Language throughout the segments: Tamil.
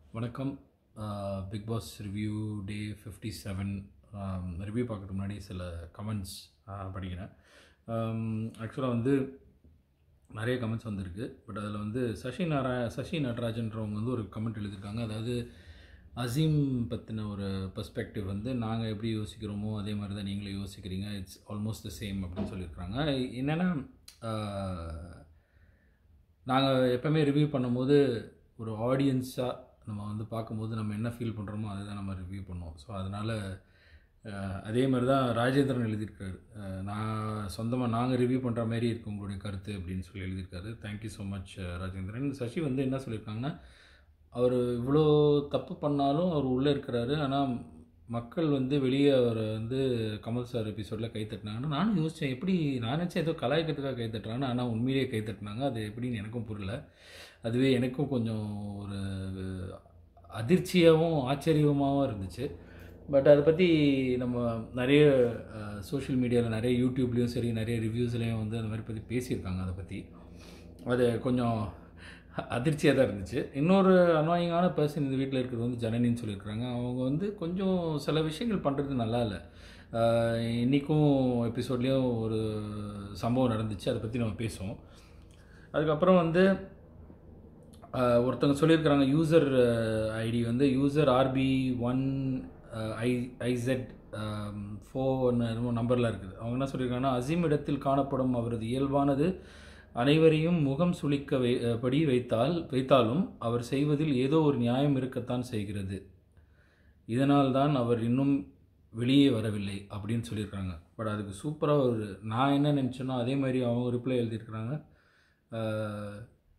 வணக்கம் Bigg Boss review day fifty seven review பார்க்கறதுக்கு முன்னாடி சில கமெண்ட்ஸ் படிக்கிறேன் ஆக்சுவலாக வந்து நிறைய கமெண்ட்ஸ் வந்திருக்கு பட் அதில் வந்து சசி நாராய சசி நடராஜன்றவங்க வந்து ஒரு கமெண்ட் எழுதியிருக்காங்க அதாவது அசீம் பற்றின ஒரு பெர்ஸ்பெக்டிவ் வந்து நாங்கள் எப்படி யோசிக்கிறோமோ அதே மாதிரி தான் நீங்களும் யோசிக்கிறீங்க இட்ஸ் ஆல்மோஸ்ட் த சேம் அப்படின்னு சொல்லியிருக்காங்க என்னென்னா நாங்கள் எப்போவுமே ரிவ்யூ பண்ணும்போது ஒரு ஆடியன்ஸாக நம்ம வந்து பார்க்கும்போது நம்ம என்ன ஃபீல் பண்ணுறோமோ அதை தான் நம்ம ரிவ்யூ பண்ணுவோம் ஸோ அதனால் அதே மாதிரி தான் ராஜேந்திரன் எழுதியிருக்காரு அஹ், நான் சொந்தமாக நாங்கள் ரிவ்யூ பண்ணுற மாதிரி இருக்கு உங்களுடைய கருத்து அப்படின்னு சொல்லி எழுதியிருக்காரு thank you so much Rajendran Sasi வந்து என்ன சொல்லியிருக்காங்கன்னா அவர் இவ்வளோ தப்பு பண்ணாலும் அவர் உள்ளே இருக்கிறாரு ஆனால் மக்கள் வந்து வெளியே அவரை வந்து கமல் சார் எபிசோடில் கை தட்டினாங்கன்னா நானும் யோசித்தேன் எப்படி நான் நினச்சேன் ஏதோ கலாய்க்கிறதுக்காக கை தட்டுறாங்க ஆனால் உண்மையிலேயே கை தட்டினாங்க அது எப்படின்னு எனக்கும் புரியல அதுவே எனக்கும் கொஞ்சம் ஒரு அதிர்ச்சியாகவும் ஆச்சரியமாகவும் இருந்துச்சு பட் அதை பற்றி நம்ம நிறைய சோஷியல் மீடியாவில் நிறைய யூடியூப்லேயும் சரி நிறைய ரிவ்யூஸ்லேயும் வந்து அந்த மாதிரி பற்றி பேசியிருக்காங்க அதை பற்றி அது கொஞ்சம் அதிர்ச்சியாக தான் இருந்துச்சு இன்னொரு அனாயிங்கான பர்சன் இந்த வீட்டில் இருக்கிறது வந்து ஜனனின்னு சொல்லியிருக்கிறாங்க அவங்க வந்து கொஞ்சம் சில விஷயங்கள் பண்ணுறது நல்லா இல்லை இன்றைக்கும் எபிசோட்லேயும் ஒரு சம்பவம் நடந்துச்சு அதை பற்றி நம்ம பேசுவோம் அதுக்கப்புறம் வந்து ஆஹ், ஒருத்தவங்க சொல்லியிருக்கிறாங்க யூசர் ஐடி வந்து யூசர் ஆர்பி ஒன் ஐ ஐசெட் ஃபோர்னு என்னமோ நம்பரில் இருக்குது அவங்க என்ன சொல்லியிருக்காங்கன்னா அசீம் இடத்தில் காணப்படும் அவரது இயல்பானது அனைவரையும் முகம் சுளிக்க வை அஹ், படி வைத்தால் வைத்தாலும் அவர் செய்வதில் ஏதோ ஒரு நியாயம் இருக்கத்தான் செய்கிறது இதனால்தான் அவர் இன்னும் வெளியே வரவில்லை அப்படின்னு சொல்லியிருக்காங்க பட் அதுக்கு சூப்பராக ஒரு நான் என்ன நினச்சேனோ அதே மாதிரி அவங்க ரிப்ளை எழுதியிருக்கிறாங்க ஆஹ்,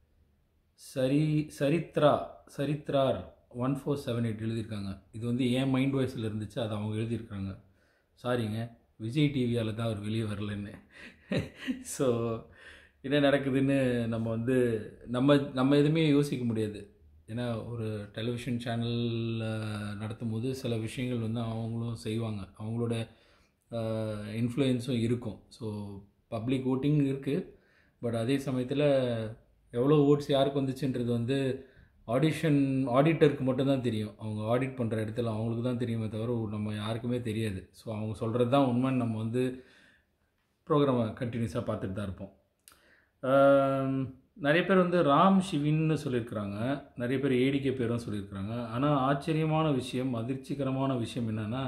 சரி சரித்ரா சரித்ரார் ஒன் ஃபோர் செவன் எயிட் எழுதியிருக்காங்க இது வந்து என் மைண்ட் வாய்ஸில் இருந்துச்சு அதை அவங்க எழுதியிருக்காங்க சாரிங்க விஜய் டிவியால் தான் அவர் வெளியே வரலன்னு ஸோ என்ன நடக்குதுன்னு நம்ம வந்து நம்ம நம்ம எதுவுமே யோசிக்க முடியாது ஏன்னா ஒரு டெலிவிஷன் சேனலில் நடத்தும் போது சில விஷயங்கள் வந்து அவங்களும் செய்வாங்க அவங்களோட இன்ஃப்ளூயன்ஸும் இருக்கும் ஸோ பப்ளிக் ஓட்டிங் இருக்குது பட் அதே சமயத்தில் எவ்வளோ ஓட்ஸ் யாருக்கு வந்துச்சுன்றது வந்து ஆடிஷன் ஆடிட்டருக்கு மட்டும்தான் தெரியும் அவங்க ஆடிட் பண்ணுற இடத்துல அவங்களுக்கு தான் தெரியுமே தவிர நம்ம யாருக்குமே தெரியாது ஸோ அவங்க சொல்கிறது தான் உண்மைன்னு நம்ம வந்து ப்ரோக்ராமை கண்டினியூஸாக பார்த்துட்டு தான் இருப்போம் ஆம், நிறைய பேர் வந்து ராம் சிவின்னு சொல்லியிருக்கிறாங்க நிறைய பேர் ஏடிகே பேரும் சொல்லியிருக்கிறாங்க ஆனால் ஆச்சரியமான விஷயம் அதிர்ச்சிகரமான விஷயம் என்னென்னா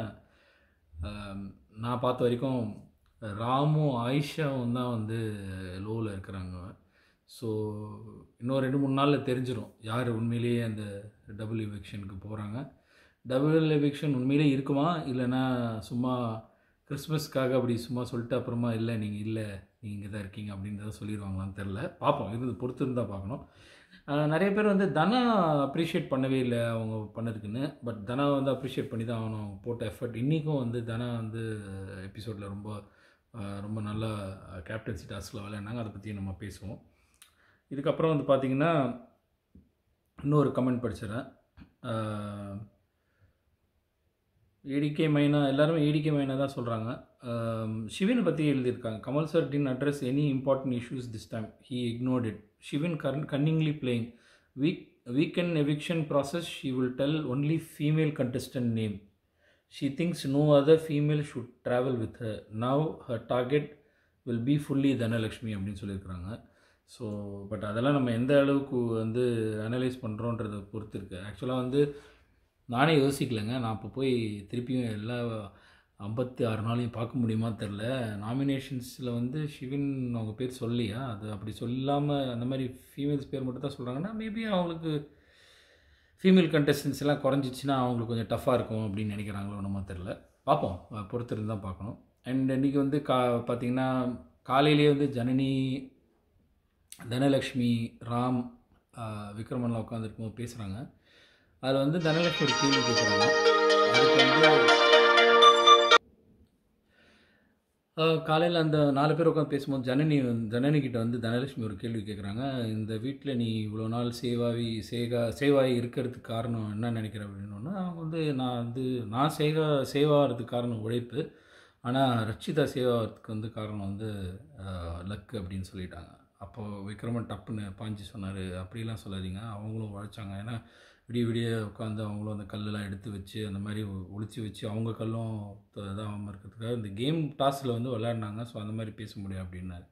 நான் பார்த்த வரைக்கும் ராமும் ஆயிஷாவும் தான் வந்து லோவில் இருக்கிறாங்க ஸோ இன்னும் ரெண்டு மூணு நாளில் தெரிஞ்சிடும் யார் உண்மையிலேயே அந்த டபுள் எவிக்ஷனுக்கு போகிறாங்க டபுள் எவிக்ஷன் உண்மையிலே இருக்குமா இல்லைன்னா சும்மா கிறிஸ்மஸ்க்காக அப்படி சும்மா சொல்லிட்டு அப்புறமா இல்லை நீங்கள் இல்லை நீங்கள் இங்கே தான் இருக்கீங்க அப்படின்றத சொல்லிடுவாங்களான்னு தெரில பார்ப்போம் இது பொறுத்து இருந்தால் பார்க்கணும் ஆஹ் நிறைய பேர் வந்து தனா அப்ரிஷியேட் பண்ணவே இல்லை அவங்க பண்ணதுக்குன்னு பட் தனா வந்து அப்ரிஷியேட் பண்ணி தான் ஆகணும் அவங்க போட்ட எஃபர்ட் இன்றைக்கும் வந்து தனா வந்து எபிசோடில் ரொம்ப ஆஹ் ரொம்ப நல்லா கேப்டன்சி டாஸ்கில் விளையாண்டாங்க அதை பற்றி நம்ம பேசுவோம் இதுக்கப்புறம் வந்து பார்த்திங்கன்னா இன்னொரு கமெண்ட் படிச்சிடறேன் ஏடிகே மைனா எல்லாருமே ஏடிகே மைனா தான் சொல்கிறாங்க சிவனை பற்றி எழுதியிருக்காங்க Kamal sir didn't address any important issues this time he ignored it Shivin கர்ன் cunningly playing week weekend eviction process she will tell only female contestant name she thinks no other female should travel with her now her target will be fully Dhanalakshmi அப்படின்னு சொல்லியிருக்கிறாங்க ஸோ பட் அதெல்லாம் நம்ம எந்த அளவுக்கு வந்து அனலைஸ் பண்ணுறோன்றதை பொறுத்து இருக்குது ஆக்சுவலாக வந்து நானே யோசிக்கலைங்க நான் இப்போ போய் திருப்பியும் எல்லா ஐம்பத்தி ஆறு நாளையும் பார்க்க முடியுமா தெரில நாமினேஷன்ஸில் வந்து ஷிவின் அவங்க பேர் சொல்லியா அது அப்படி சொல்லாமல் அந்த மாதிரி ஃபீமேல்ஸ் பேர் மட்டும் தான் சொல்கிறாங்கன்னா மேபி அவங்களுக்கு ஃபீமேல் contestants எல்லாம் குறைஞ்சிச்சின்னா அவங்களுக்கு கொஞ்சம் டஃப்பாக இருக்கும் அப்படின்னு நினைக்கிறாங்களோ என்னமோ தெரில பார்ப்போம் அஹ் பொறுத்திருந்து தான் பார்க்கணும் அண்ட் இன்றைக்கி வந்து கா பார்த்திங்கன்னா காலையிலேயே வந்து ஜனனி தனலக்ஷ்மி ராம் ஆஹ் விக்ரமன்லாம் உட்காந்துருக்கும்போது பேசுகிறாங்க அதில் வந்து தனலக்ஷ்மி ஒரு கேள்வி கேட்குறாங்க அதுக்கு வந்து காலையில் அந்த நாலு பேர் உட்காந்து பேசும்போது ஜனனி வந்து ஜனனி கிட்ட வந்து தனலட்சுமி ஒரு கேள்வி கேட்குறாங்க இந்த வீட்டில் நீ இவ்வளோ நாள் சேவாவி சேகா சேவாய் இருக்கிறதுக்கு காரணம் என்ன நினைக்கிற அப்படின்னோன்னா அவங்க வந்து நான் வந்து நான் சேகா சேவாகிறதுக்கு காரணம் உழைப்பு ஆனால் ரட்சிதா சேவாகிறதுக்கு வந்து காரணம் வந்து லக்கு அப்படின்னு சொல்லிட்டாங்க அப்போது விக்ரமன் டப்புன்னு பாஞ்சு சொன்னார் அப்படிலாம் சொல்லாதீங்க அவங்களும் உழைச்சாங்க ஏன்னா விடிய விடிய உட்காந்து அவங்களும் அந்த கல்லெல்லாம் எடுத்து வச்சு அந்த மாதிரி ஒ- ஒளிச்சு வச்சு அவங்க கல்லும் த- இதாகாமல் இருக்கிறதுக்காக இந்த கேம் டாஸில் வந்து விளையாடினாங்க ஸோ அந்த மாதிரி பேச முடியும் அப்படின்னாரு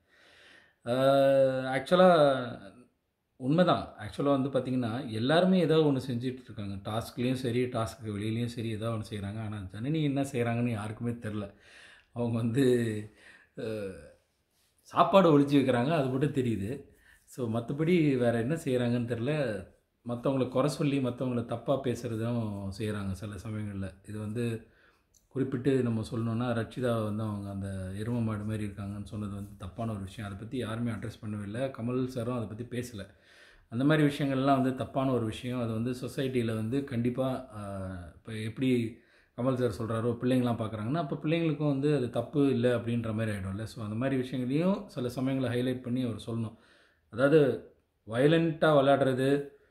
ஆக்சுவலாக உண்மைதான் ஆக்சுவலாக வந்து பார்த்திங்கன்னா எல்லாருமே ஏதோ ஒன்று செஞ்சுட்டு இருக்காங்க டாஸ்க்லேயும் சரி டாஸ்க்கு வெளியிலையும் சரி ஏதோ ஒன்று செய்கிறாங்க ஆனால் ஜனனி என்ன செய்கிறாங்கன்னு யாருக்குமே தெரில அவங்க வந்து அஹ், சாப்பாடு ஒழிச்சு வைக்கிறாங்க அது மட்டும் தெரியுது ஸோ மற்றபடி வேறு என்ன செய்கிறாங்கன்னு தெரில மற்றவங்கள குறை சொல்லி மற்றவங்கள தப்பாக பேசுகிறதும் செய்கிறாங்க சில சமயங்களில் இது வந்து குறிப்பிட்டு நம்ம சொல்லணுன்னா ரட்சிதா வந்து அவங்க அந்த எரும மாடு மாதிரி இருக்காங்கன்னு சொன்னது வந்து தப்பான ஒரு விஷயம் அதை பற்றி யாருமே அட்ரஸ் பண்ணவே இல்லை கமல் சாரும் அதை பற்றி பேசலை அந்த மாதிரி விஷயங்கள்லாம் வந்து தப்பான ஒரு விஷயம் அது வந்து சொசைட்டியில் வந்து கண்டிப்பாக இப்போ எப்படி கமல் சார் சொல்கிறாரோ பிள்ளைங்களாம் பார்க்குறாங்கன்னா அப்போ பிள்ளைங்களுக்கும் வந்து அது தப்பு இல்லை அப்படின்ற மாதிரி ஆகிடும்ல ஸோ அந்த மாதிரி விஷயங்களையும் சில சமயங்களை ஹைலைட் பண்ணி அவர் சொல்லணும் அதாவது வயலண்ட்டாக விளையாடுறது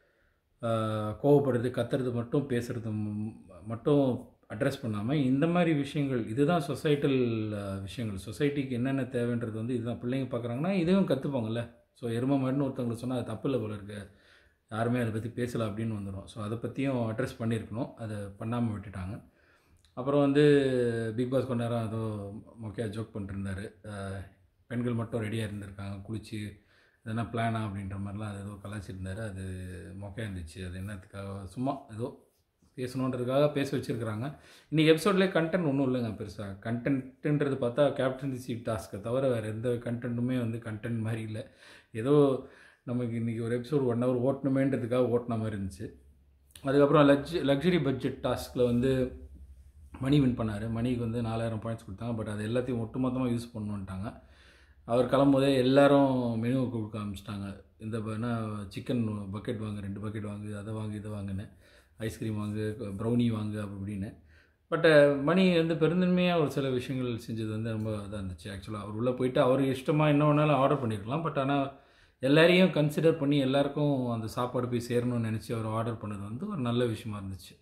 ஆஹ், கோவப்படுறது கத்துறது மட்டும் பேசுகிறது ம்- மட்டும் அட்ரஸ் பண்ணாமல் இந்த மாதிரி விஷயங்கள் இதுதான் சொசைட்டல் விஷயங்கள் சொசைட்டிக்கு என்னென்ன தேவைன்றது வந்து இதுதான் பிள்ளைங்க பார்க்குறாங்கன்னா இதுவும் கற்றுப்பாங்கல்ல ஸோ எரும மாடுன்னு ஒருத்தவங்களுக்கு சொன்னால் அது தப்பு இல்லை போல இருக்கு யாருமே அதை பற்றி பேசலை அப்படின்னு வந்துடும் ஸோ அதை பற்றியும் அட்ரஸ் பண்ணியிருக்கணும் அதை பண்ணாமல் விட்டுட்டாங்க அப்புறம் வந்து பிக் பாஸ் கொஞ்ச நேரம் ஏதோ மொக்கையாக ஜோக் பண்ணிருந்தாரு அஹ் பெண்கள் மட்டும் ரெடியாக இருந்திருக்காங்க குளிச்சு எதனா பிளானா அப்படின்ற மாதிரிலாம் அது ஏதோ கலாச்சிருந்தாரு அது மொக்கையாக இருந்துச்சு அது என்னத்துக்காக சும்மா ஏதோ பேசணுன்றதுக்காக பேச வச்சுருக்கிறாங்க இன்றைக்கி எபிசோட்லேயே கண்டென்ட் ஒன்றும் இல்லைங்க பெருசாக கண்டென்ட்டுன்றது பார்த்தா கேப்டன்சி டாஸ்க்கை தவிர வேறு எந்த கண்டென்ட்டுமே வந்து கண்டென்ட் மாதிரி இல்லை ஏதோ நமக்கு இன்றைக்கி ஒரு எபிசோட் ஒன் ஹவர் ஓட்டணுமேன்றதுக்காக ஓட்டின மாதிரி இருந்துச்சு அதுக்கப்புறம் லக்ஸ லக்ஸரி பட்ஜெட் டாஸ்கில் வந்து மணி வின் பண்ணார் மணிக்கு வந்து நாலாயிரம் பாயிண்ட்ஸ் கொடுத்தாங்க பட் அது எல்லாத்தையும் ஒட்டுமொத்தமாக யூஸ் பண்ணணுன்ட்டாங்க அவர் கிளம்பும்போதே எல்லாரும் மெனுவை கொடுக்க ஆரம்பிச்சிட்டாங்க இந்த என்ன சிக்கன் பக்கெட் வாங்கு ரெண்டு பக்கெட் வாங்கு அதை வாங்கு இதை வாங்குன்னு ஐஸ்கிரீம் வாங்கு ப்ரௌனி வாங்கு அப்படி இப்படின்னு பட் மணி வந்து பெருந்தன்மையாக ஒரு சில விஷயங்கள் செஞ்சது வந்து ரொம்ப இதாக இருந்துச்சு ஆக்சுவலாக அவர் உள்ளே போயிட்டு அவர் இஷ்டமாக என்ன வேணாலும் ஆர்டர் பண்ணியிருக்கலாம் பட் ஆனால் எல்லாரையும் கன்சிடர் பண்ணி எல்லாருக்கும் அந்த சாப்பாடு போய் சேரணும்னு நினச்சி அவர் ஆர்டர் பண்ணது வந்து ஒரு நல்ல விஷயமா இருந்துச்சு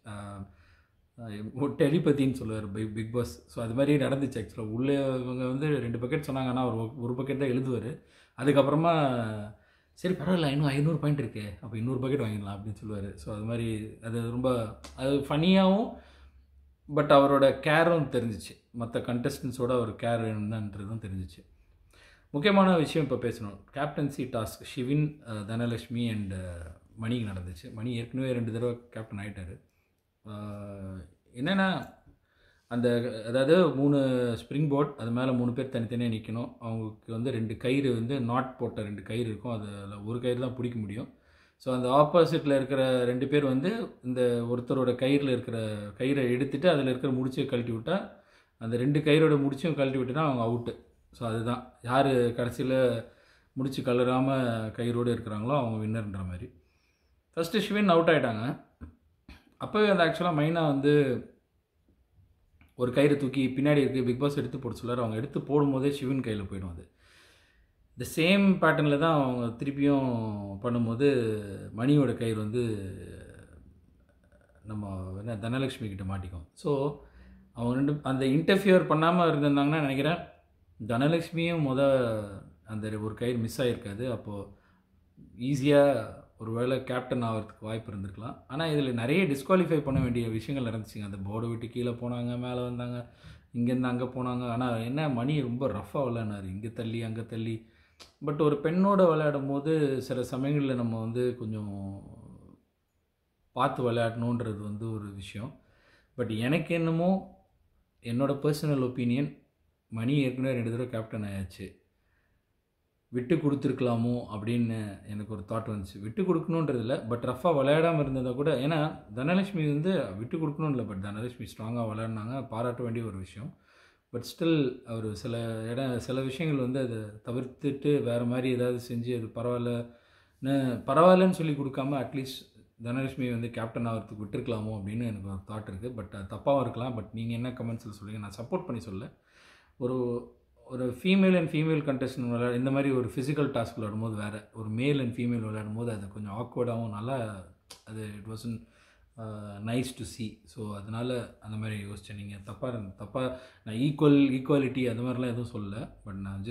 டெலிபதின்னு சொல்லுவார் பிக் பிக் பாஸ் ஸோ அது மாதிரி நடந்துச்சு ஆக்சுவலாக உள்ளே இவங்க வந்து ரெண்டு பக்கெட் சொன்னாங்கன்னா அவர் ஒரு பக்கெட் தான் எழுதுவார் அதுக்கப்புறமா சரி பரவாயில்ல இன்னும் ஐநூறு பாயிண்ட் இருக்கே அப்போ இன்னொரு பக்கெட் வாங்கிடலாம் அப்படின்னு சொல்லுவார் ஸோ அது மாதிரி அது ரொம்ப அது ஃபனியாகவும் பட் அவரோட கேரும் தெரிஞ்சிச்சு மற்ற கண்டஸ்டன்ஸோட அவர் கேர் என்னன்றதும் தெரிஞ்சிச்சு முக்கியமான விஷயம் இப்போ பேசணும் captaincy task Shivin uh, Dhanalakshmi and மணிக்கு நடந்துச்சு மணி ஏற்கனவே ரெண்டு தடவை கேப்டன் ஆகிட்டார் என்னென்னா அந்த அதாவது மூணு ஸ்ப்ரிங் போர்ட் அது மேலே மூணு பேர் தனித்தனியாக நிற்கணும் அவங்களுக்கு வந்து ரெண்டு கயிறு வந்து நாட் போட்ட ரெண்டு கயிறு இருக்கும் அதில் ஒரு கயிறு தான் பிடிக்க முடியும் ஸோ அந்த ஆப்போசிட்டில் இருக்கிற ரெண்டு பேர் வந்து இந்த ஒருத்தரோட கயிறில் இருக்கிற கயிறை எடுத்துட்டு அதில் இருக்கிற முடிச்சை கழட்டி விட்டால் அந்த ரெண்டு கயிறோட முடிச்சும் கழட்டி விட்டுனா அவங்க அவுட்டு ஸோ அதுதான் யார் கடைசியில் முடிச்சு கலராமல் கயிறோடு இருக்கிறாங்களோ அவங்க வின்னர்ன்ற மாதிரி ஃபஸ்ட்டு ஷிவின் அவுட் ஆகிட்டாங்க அப்போவே அந்த ஆக்சுவலாக மைனா வந்து ஒரு கயிறு தூக்கி பின்னாடி இருக்குது பிக் பாஸ் எடுத்து போட சொல்லார் அவங்க எடுத்து போடும்போதே சிவன் கையில் போயிடும் அது இந்த சேம் பேட்டர்னில் தான் அவங்க திருப்பியும் பண்ணும்போது மணியோட கயிறு வந்து நம்ம என்ன தனலட்சுமி கிட்ட மாட்டிக்கும் ஸோ அவங்க ரெண்டு அந்த இன்டர்ஃபியர் பண்ணாமல் இருந்திருந்தாங்கன்னா நினைக்கிறேன் தனலட்சுமியும் முத அந்த ஒரு கயிறு மிஸ் ஆகிருக்காது அப்போது ஈஸியாக ஒரு வேளை கேப்டன் ஆகிறதுக்கு வாய்ப்பு இருந்திருக்கலாம் ஆனால் இதில் நிறைய டிஸ்குவாலிஃபை பண்ண வேண்டிய விஷயங்கள் நடந்துச்சுங்க அந்த போர்டை விட்டு கீழே போனாங்க மேலே வந்தாங்க இங்கேருந்து அங்கே போனாங்க ஆனால் என்ன மணி ரொம்ப ரஃப்பாக விளையாடினார் இங்கே தள்ளி அங்கே தள்ளி பட் ஒரு பெண்ணோட விளையாடும் போது சில சமயங்களில் நம்ம வந்து கொஞ்சம் பார்த்து விளையாடணுன்றது வந்து ஒரு விஷயம் பட் எனக்கு என்னமோ என்னோடய பர்சனல் ஒப்பீனியன் மணி ஏற்கனவே ரெண்டு தடவை கேப்டன் ஆயாச்சு விட்டு கொடுத்துருக்கலாமோ அப்படின்னு எனக்கு ஒரு தாட் வந்துச்சு விட்டு கொடுக்கணுன்றதில்ல பட் ரஃபாக விளையாடாமல் இருந்ததை கூட ஏன்னா தனலட்சுமி வந்து விட்டு கொடுக்கணும் இல்லை பட் தனலட்சுமி ஸ்ட்ராங்காக விளையாடினாங்க பாராட்ட வேண்டிய ஒரு விஷயம் பட் ஸ்டில் அவர் சில இடம் சில விஷயங்கள் வந்து அதை தவிர்த்துட்டு வேறு மாதிரி ஏதாவது செஞ்சு அது பரவாயில்லன்னு பரவாயில்லன்னு சொல்லி கொடுக்காம அட்லீஸ்ட் தனலட்சுமி வந்து கேப்டன் ஆகிறதுக்கு விட்டுருக்கலாமோ அப்படின்னு எனக்கு ஒரு தாட் இருக்குது பட் அது தப்பாகவும் இருக்கலாம் பட் நீங்கள் என்ன கமெண்ட்ஸில் சொல்லுங்கள் நான் சப்போர்ட் பண்ணி சொல்ல ஒரு ஒரு ஃபீமேல் அண்ட் ஃபீமேல் கண்டஸ்டன் விளையாட இந்த மாதிரி ஒரு ஃபிசிக்கல் டாஸ்க் விளையாடும்போது வேறு ஒரு மேல் அண்ட் ஃபீமேல் விளையாடும்போது அது கொஞ்சம் ஆக்வர்டாகவும் நல்லா அது it was nice to see so அதனால் அந்த மாதிரி யோசித்தேன் நீங்கள் தப்பாக இருந்த தப்பாக நான் ஈக்குவல் ஈக்குவாலிட்டி அது மாதிரிலாம் எதுவும் சொல்லல பட் நான் ஜஸ்ட்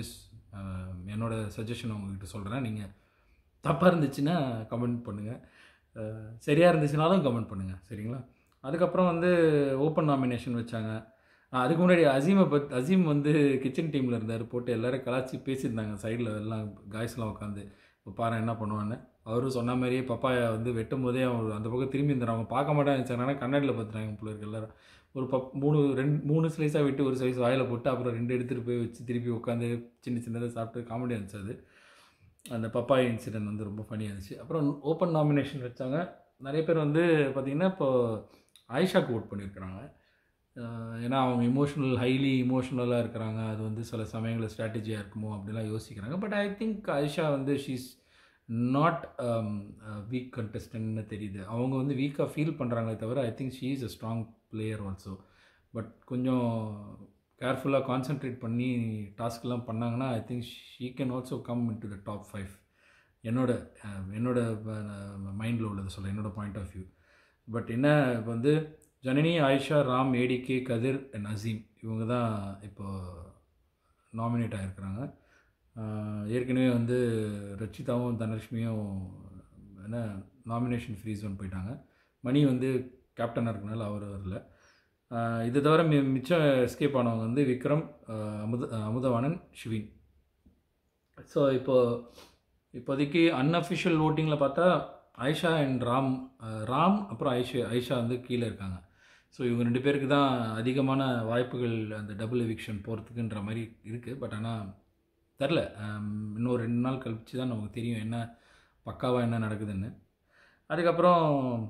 அஹ், என்னோட சஜஷன் உங்ககிட்ட சொல்கிறேன் நீங்கள் தப்பாக இருந்துச்சுன்னா கமெண்ட் பண்ணுங்கள் சரியாக இருந்துச்சுனாலும் கமெண்ட் பண்ணுங்கள் சரிங்களா அதுக்கப்புறம் வந்து ஓப்பன் நாமினேஷன் வச்சாங்க ஆஹ் அதுக்கு முன்னாடி அசீமை பத் அசீம் வந்து கிச்சன் டீமில் இருந்தார் போட்டு எல்லாரும் கலாச்சி பேசியிருந்தாங்க சைடில் எல்லாம் காய்ஸ்லாம் உட்காந்து இப்போ பாரு என்ன பண்ணுவான்னு அவரும் சொன்ன மாதிரியே பப்பாயா வந்து வெட்டும் போதே அவங்க அந்த பக்கம் திரும்பி இருந்தார் அவங்க பார்க்க மாட்டாங்க நினச்சாங்கன்னா கண்ணாடியில் பார்த்துறாங்க பிள்ளைங்க எல்லாரும் ஒரு பப் மூணு ரெண்டு மூணு ஸ்லைஸாக விட்டு ஒரு ஸ்லைஸ் வாயில் போட்டு அப்புறம் ரெண்டு எடுத்துகிட்டு போய் வச்சு திருப்பி உட்காந்து சின்ன சின்னதாக சாப்பிட்டு காமெடி இருந்துச்சு அது அந்த பப்பாய் இன்சிடென்ட் வந்து ரொம்ப ஃபனியாக இருந்துச்சு அப்புறம் ஓப்பன் நாமினேஷன் வச்சாங்க நிறைய பேர் வந்து பார்த்திங்கன்னா இப்போ ஆயிஷாக்கு ஓட் பண்ணியிருக்கிறாங்க அஹ் ஏன்னா அவங்க இமோஷனல் ஹைலி இமோஷ்னலாக இருக்கிறாங்க அது வந்து சில சமயங்களில் ஸ்ட்ராட்டஜியாக இருக்குமோ அப்படிலாம் யோசிக்கிறாங்க பட் ஐ திங்க் ஆயிஷா வந்து ஷீஸ் நாட் வீக் கண்டஸ்டன்ட்னு தெரியுது அவங்க வந்து வீக்காக ஃபீல் பண்ணுறாங்களே தவிர I think she is a strong player also but கொஞ்சம் கேர்ஃபுல்லாக கான்சென்ட்ரேட் பண்ணி டாஸ்க்லாம் பண்ணாங்கன்னா I think she can also come in to the top five என்னோட அஹ், என்னோட மைண்டில் உள்ளது சொல்ல என்னோட பாயிண்ட் ஆஃப் வியூ பட் என்ன இப்போ வந்து ஜனனி ஆயிஷா ராம் ஏடிகே கதிர் அண்ட் அசீம் இவங்க தான் இப்போ நாமினேட் ஆகிருக்கிறாங்க ஏற்கனவே வந்து ரச்சிதாவும் தனலட்சுமியும் என்ன நாமினேஷன் ஃப்ரீ ஜோன் போயிட்டாங்க மணி வந்து கேப்டனாக இருக்கனால அவர் வரல ஆஹ் இது தவிர மி மிச்சம் எஸ்கேப் ஆனவங்க வந்து விக்ரம் ஆஹ் அமுத அமுதவாணன் ஷிவின் ஸோ இப்போது இப்போதைக்கு அன்அஃபிஷியல் ஓட்டிங்கில் பார்த்தா ஆயிஷா அண்ட் ராம் ஆஹ் ராம் அப்புறம் ஐஷா ஐஷா வந்து கீழே இருக்காங்க ஸோ இவங்க ரெண்டு பேருக்கு தான் அதிகமான வாய்ப்புகள் அந்த டபுள் எவிக்ஷன் போகிறதுக்குன்ற மாதிரி இருக்குது பட் ஆனால் தெரில இன்னும் ரெண்டு நாள் கழிச்சு தான் நமக்கு தெரியும் என்ன பக்காவாக என்ன நடக்குதுன்னு அதுக்கப்புறம்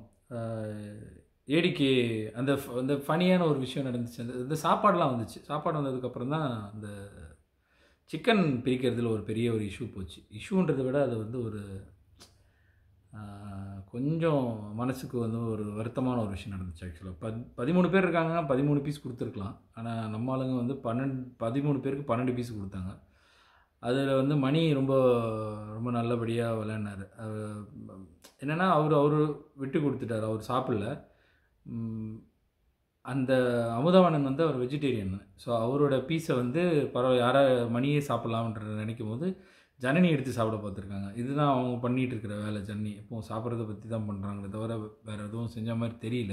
ஏடிகே அந்த ஃப- அந்த ஃபனியான ஒரு விஷயம் நடந்துச்சு அந்த இந்த சாப்பாடெலாம் வந்துச்சு சாப்பாடு வந்ததுக்கப்புறம் தான் அந்த சிக்கன் பிரிக்கிறதுல ஒரு பெரிய ஒரு இஷ்யூ போச்சு இஷ்யூன்றதை விட அது வந்து ஒரு ஆஹ், கொஞ்சம் மனசுக்கு வந்து ஒரு வருத்தமான ஒரு விஷயம் நடந்துச்சு ஆக்சுவலாக பத் பதிமூணு பேர் இருக்காங்க பதிமூணு பீஸ் கொடுத்துருக்கலாம் ஆனால் நம்ம ஆளுங்க வந்து பன்னெண்டு பதிமூணு பேருக்கு பன்னெண்டு பீஸ் கொடுத்தாங்க அதில் வந்து மணி ரொம்ப ரொம்ப நல்லபடியாக விளையாடினார் என்னென்னா அவர் அவர் விட்டு கொடுத்துட்டார் அவர் சாப்பிடல ம், அந்த அமுதவாணன் வந்து அவர் வெஜிடேரியன் ஸோ அவரோட பீஸை வந்து பரவாயில்ல யாரை மணியே சாப்பிட்லாம்ன்ற நினைக்கும் போது ஜனனி எடுத்து சாப்பிட பார்த்துருக்காங்க இதுதான் அவங்க பண்ணிகிட்டு இருக்கிற வேலை ஜனனி இப்போ சாப்பிட்றத பற்றி தான் பண்ணுறாங்களே தவிர வேறு எதுவும் செஞ்ச மாதிரி தெரியல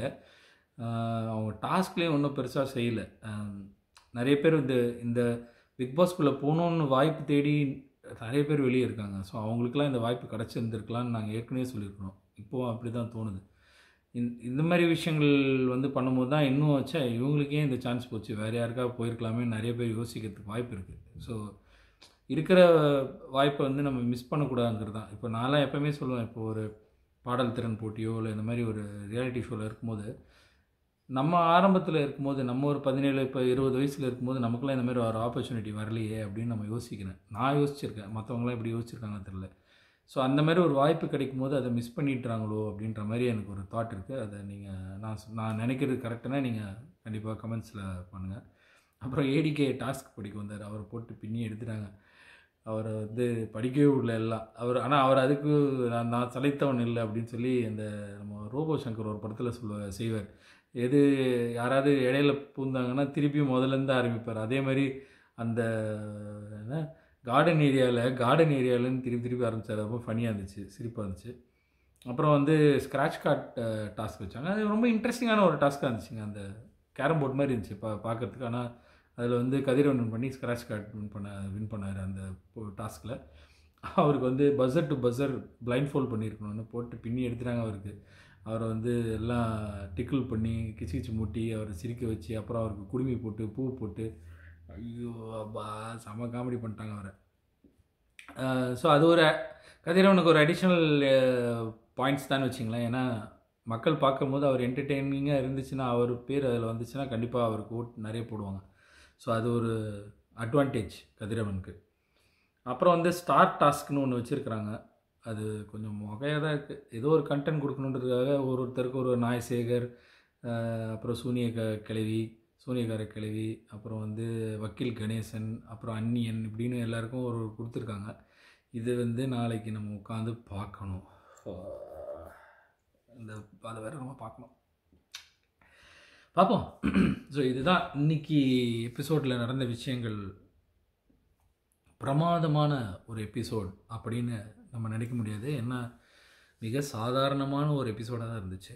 ஆஹ் அவங்க டாஸ்க்லேயும் ஒன்றும் பெருசாக செய்யலை நிறைய பேர் இந்த இந்த பிக் பாஸ்குள்ளே போகணுன்னு வாய்ப்பு தேடி நிறைய பேர் வெளியே இருக்காங்க ஸோ அவங்களுக்குலாம் இந்த வாய்ப்பு கிடச்சிருந்துருக்கலாம்னு நாங்கள் ஏற்கனவே சொல்லியிருக்கிறோம் இப்போவும் அப்படி தான் தோணுது இந்த இந்த மாதிரி விஷயங்கள் வந்து பண்ணும்போது தான் இன்னும் வச்சா இவங்களுக்கே இந்த சான்ஸ் போச்சு வேறு யாருக்கா போயிருக்கலாமே நிறைய பேர் யோசிக்கிறதுக்கு வாய்ப்பு இருக்குது ஸோ இருக்கிற வாய்ப்பை வந்து நம்ம மிஸ் பண்ணக்கூடாதுங்கிறது தான் இப்போ நான்லாம் எப்போவுமே சொல்லுவேன் இப்போ ஒரு பாடல் திறன் போட்டியோ இல்லை இந்த மாதிரி ஒரு ரியாலிட்டி ஷோவில் இருக்கும்போது நம்ம ஆரம்பத்தில் இருக்கும்போது நம்ம ஒரு பதினேழு இப்போ இருபது வயசில் இருக்கும்போது நமக்குலாம் இந்த மாதிரி ஒரு ஆப்பர்ச்சுனிட்டி வரலையே அப்படின்னு நம்ம யோசிக்கிறேன் நான் யோசிச்சிருக்கேன் மற்றவங்களாம் எப்படி யோசிச்சிருக்காங்கன்னு தெரில ஸோ அந்த மாதிரி ஒரு வாய்ப்பு கிடைக்கும் போது அதை மிஸ் பண்ணிட்டுறாங்களோ அப்படின்ற மாதிரி எனக்கு ஒரு தாட் இருக்குது அதை நீங்கள் நான் சொ- நான் நினைக்கிறது கரெக்டுனா நீங்கள் கண்டிப்பாக கமெண்ட்ஸில் பண்ணுங்கள் அப்புறம் ஏடிகே டாஸ்க் படிக்க வந்தார் அவரை போட்டு பின்னி எடுத்துட்டாங்க அவரை வந்து படிக்கவே விடல எல்லாம் அவர் ஆனால் அவர் அதுக்கு நான் நான் சளைத்தவன் இல்லை அப்படின்னு சொல்லி அந்த நம்ம ரோபோ சங்கர் ஒரு படத்தில் சொல்ல செய்வார் எது யாராவது இடையில பூந்தாங்கன்னா திருப்பியும் முதல்லேருந்து ஆரம்பிப்பார் அதே மாதிரி அந்த என்ன கார்டன் ஏரியாவில் கார்டன் ஏரியாவிலன்னு திருப்பி திருப்பி ஆரம்பித்தார் ரொம்ப ஃபனியாக இருந்துச்சு சிரிப்பாக இருந்துச்சு அப்புறம் வந்து ஸ்க்ராட்ச் கார்ட் டாஸ்க் வச்சாங்க அது ரொம்ப இன்ட்ரெஸ்டிங்கான ஒரு டாஸ்க்காக இருந்துச்சுங்க அந்த கேரம் போர்ட் மாதிரி இருந்துச்சு பா பார்க்கறதுக்கு ஆனால் அதில் வந்து கதிரவன் win பண்ணி ஸ்க்ராட்ச் கார்ட் வின் பண்ண வின் பண்ணார் அந்த டாஸ்கில் அவருக்கு வந்து buzzer to buzzer blind fold பண்ணியிருக்கணும்னு போட்டு பின்னி எடுத்துட்டாங்க அவருக்கு அவரை வந்து எல்லாம் டிக்கிள் பண்ணி கிச்சு கிச்சு மூட்டி அவரை சிரிக்க வச்சு அப்புறம் அவருக்கு குடுமி போட்டு பூ போட்டு ஐயோ அப்பா செம காமெடி பண்ணிட்டாங்க அவரை ஸோ அது ஒரு கதிரவனுக்கு ஒரு அடிஷ்னல் பாயிண்ட்ஸ் தான் வச்சுங்களேன் ஏன்னா மக்கள் பார்க்கும்போது அவர் என்டர்டெய்னிங்காக இருந்துச்சுன்னா அவர் பேர் அதில் வந்துச்சுன்னா கண்டிப்பாக அவருக்கு ஓட் நிறைய போடுவாங்க ஸோ அது ஒரு அட்வான்டேஜ் கதிரவனுக்கு அப்புறம் வந்து ஸ்டார் டாஸ்க்னு ஒன்று வச்சுருக்குறாங்க அது கொஞ்சம் வகையாக தான் இருக்குது ஏதோ ஒரு கண்டென்ட் கொடுக்கணுன்றதுக்காக ஒரு ஒருத்தருக்கு ஒரு நாயசேகர் அஹ், அப்புறம் சூனிய க கிழவி சூனியக்கார கிழவி அப்புறம் வந்து வக்கீல் கணேசன் அப்புறம் அன்னியன் இப்படின்னு எல்லாருக்கும் ஒரு கொடுத்துருக்காங்க இது வந்து நாளைக்கு நம்ம உட்காந்து பார்க்கணும் இந்த அதை வேற நம்ம பார்க்கணும் பார்ப்போம் ஸோ இதுதான் இன்னைக்கு எபிசோடில் நடந்த விஷயங்கள் பிரமாதமான ஒரு எபிசோட் அப்படின்னு நம்ம நினைக்க முடியாது ஏன்னா மிக சாதாரணமான ஒரு எபிசோடாக தான் இருந்துச்சு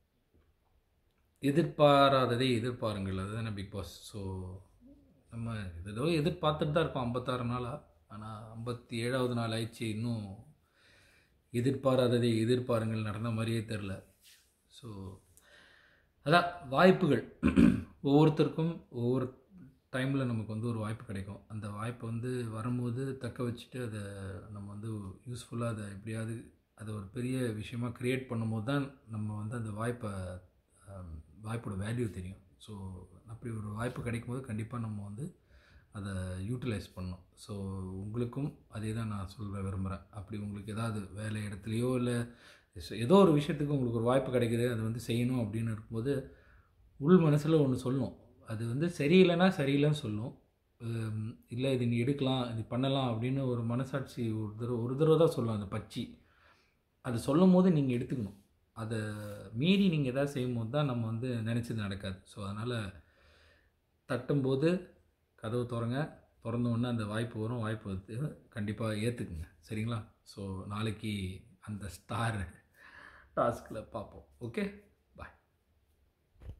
எதிர்பாராததை எதிர்பாருங்கள் அதுதானே பிக் பாஸ் ஸோ நம்ம ஏதோ எதிர்பார்த்துட்டு தான் இருக்கோம் ஐம்பத்தாறு நாளாக ஆனால் ஐம்பத்தி ஏழாவது நாள் ஆயிடுச்சு இன்னும் எதிர்பாராததை எதிர்பாருங்கள் நடந்த மாதிரியே தெரில ஸோ அதான் வாய்ப்புகள் ஒவ்வொருத்தருக்கும் ஒவ்வொரு டைமில் நமக்கு வந்து ஒரு வாய்ப்பு கிடைக்கும் அந்த வாய்ப்பை வந்து வரும்போது தக்க வச்சுட்டு அதை நம்ம வந்து யூஸ்ஃபுல்லாக அதை எப்படியாவது அதை ஒரு பெரிய விஷயமா க்ரியேட் பண்ணும்போது தான் நம்ம வந்து அந்த வாய்ப்பை ஆம், வாய்ப்போட வேல்யூ தெரியும் ஸோ அப்படி ஒரு வாய்ப்பு கிடைக்கும் போது கண்டிப்பாக நம்ம வந்து அதை யூட்டிலைஸ் பண்ணணும் ஸோ உங்களுக்கும் அதே தான் நான் சொல்ல விரும்புகிறேன் அப்படி உங்களுக்கு ஏதாவது வேலை இடத்துலையோ இல்லை ஏதோ ஒரு விஷயத்துக்கு உங்களுக்கு ஒரு வாய்ப்பு கிடைக்குது அதை வந்து செய்யணும் அப்படின்னு இருக்கும்போது உள் மனசில் ஒன்று சொல்லும் அது வந்து சரியில்லைன்னா சரியில்லைன்னு சொல்லும் ஹம், இல்லை இது நீ எடுக்கலாம் இது பண்ணலாம் அப்படின்னு ஒரு மனசாட்சி ஒரு தடவை ஒரு தடவை தான் சொல்லும் அந்த பச்சி அது சொல்லும் போது நீங்கள் எடுத்துக்கணும் அதை மீறி நீங்கள் எதாவது செய்யும்போது தான் நம்ம வந்து நினச்சது நடக்காது ஸோ அதனால் தட்டும்போது கதவு திறங்க திறந்த உடனே அந்த வாய்ப்பு வரும் வாய்ப்பு வந்து கண்டிப்பாக ஏற்றுக்குங்க சரிங்களா ஸோ நாளைக்கு அந்த ஸ்டார் டாஸ்கில் பார்ப்போம் ஓகே